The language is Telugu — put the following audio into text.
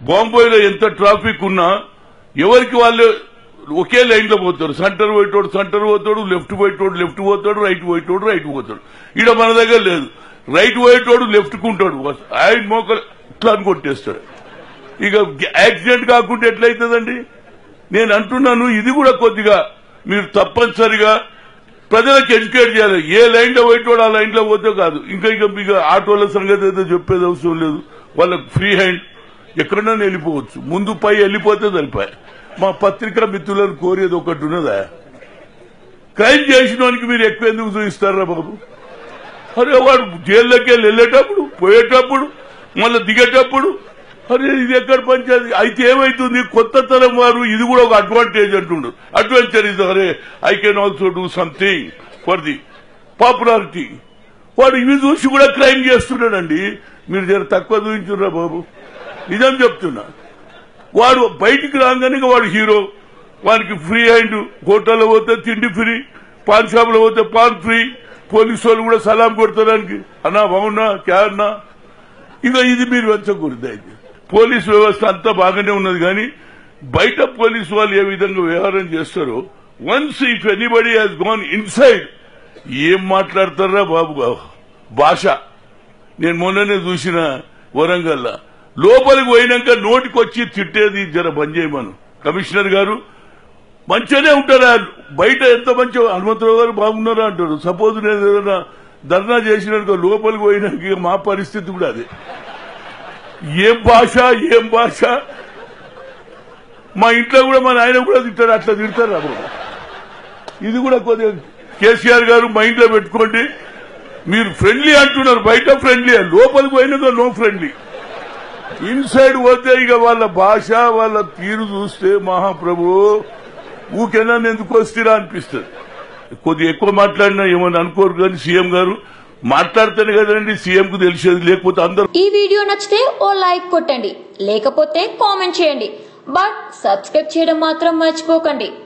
బాంబేలో ఎంత ట్రాఫిక్ ఉన్నా ఎవరికి వాళ్ళు ఒకే లైన్ లో పోతారు సెంటర్ పోయేటోడు సెంటర్ పోతాడు లెఫ్ట్ పోయేటోడు లెఫ్ట్ పోతాడు రైట్ పోయేటోడు రైట్ పోతాడు ఈడ మన దగ్గర లేదు రైట్ పోయేటోడు లెఫ్ట్ కుంటాడు ఆయన మోకలు ఇట్లా అని కొట్టేస్తాడు ఇక యాక్సిడెంట్ కాకుండా ఎట్లయితుందండి నేను అంటున్నాను ఇది కూడా కొద్దిగా మీరు తప్పనిసరిగా ప్రజలకు ఎడ్యుకేట్ చేయాలి ఏ లైన్ లో పోయేటోడు ఆ లైన్ లో పోతే కాదు ఇంకా ఇక మీకు ఆటోల సంగతి అయితే చెప్పేది అవసరం లేదు వాళ్ళకి ఫ్రీ హ్యాండ్ ఎక్కడన్నా వెళ్ళిపోవచ్చు ముందు పై వెళ్ళిపోతే సరిపోయి మా పత్రికా మిత్రులను కోరేది ఒకటి ఉన్నదా క్రైమ్ చేసినోనికి మీరు ఎక్కువ ఎందుకు చూపిస్తారా బాబు అరే వాడు జైల్లోకి వెళ్ళి వెళ్ళేటప్పుడు పోయేటప్పుడు మళ్ళీ దిగేటప్పుడు అరే ఇది ఎక్కడ పంచాయతీ అయితే ఏమైతుంది కొత్త తరం వారు ఇది కూడా ఒక అడ్వాంటేజ్ అంటుండ్రు అడ్వెంచర్ ఇది అరే I can also do something for the popularity వాడు ఇవి చూసి కూడా క్రైమ్ చేస్తున్నాడండి మీరు జర తక్కువ చూపించుర్రా బాబు నిజం చెప్తున్నా వాడు బయటికి రాగానే ఇక వాడు హీరో వానికి ఫ్రీ హ్యాండ్ హోటల్లో పోతే తిండి ఫ్రీ పాన్ షాప్ లో పోతే పాన్ ఫ్రీ పోలీసు వాళ్ళు కూడా సలాం కొడతాడానికి అన్నా బాగున్నా క్యా అన్నా ఇక ఇది మీరు వెంచకూడదు అయితే పోలీస్ వ్యవస్థ అంతా బాగానే ఉన్నది కానీ బయట పోలీసు వాళ్ళు ఏ విధంగా వ్యవహారం చేస్తారో once if anybody has gone inside ఏం మాట్లాడతారా బాబు భాష నేను మొన్ననే చూసిన వరంగల్ లోపలికి పోయినాక నోటికి వచ్చి తిట్టేది జర బంద్ చేయమను కమిషనర్ గారు మంచిగానే ఉంటారా బయట ఎంత మంచి హనుమంతరావు గారు బాగున్నారా అంటారు సపోజ్ నేను ఏదైనా ధర్నా చేసినాక లోపలికి పోయినాక ఇక మా పరిస్థితి కూడా అదే ఏం భాష ఏం భాష మా ఇంట్లో కూడా మా నాయన కూడా తింటారు అట్లా తిడతారు అప్పుడు ఇది కూడా కొద్దిగా కేసీఆర్ గారు మైండ్ లో పెట్టుకోండి మీరు ఫ్రెండ్లీ అంటున్నారు బయట ఫ్రెండ్లీ లోపలికి పోయినాక నో ఫ్రెండ్లీ ఇన్సైడ్ పోతే ఇక వాళ్ళ భాష వాళ్ళ తీరు చూస్తే మహాప్రభు ఊకెనా ఎందుకు వస్తారా అనిపిస్తుంది కొద్దిగా ఎక్కువ మాట్లాడినా ఏమని అనుకోరు కానీ సీఎం గారు మాట్లాడితేనే కదండి సీఎం కు తెలిసేది లేకపోతే అందరూ ఈ వీడియో నచ్చితే ఓ లైక్ కొట్టండి లేకపోతే కామెంట్ చేయండి బట్ సబ్స్క్రైబ్ చేయడం మాత్రం మర్చిపోకండి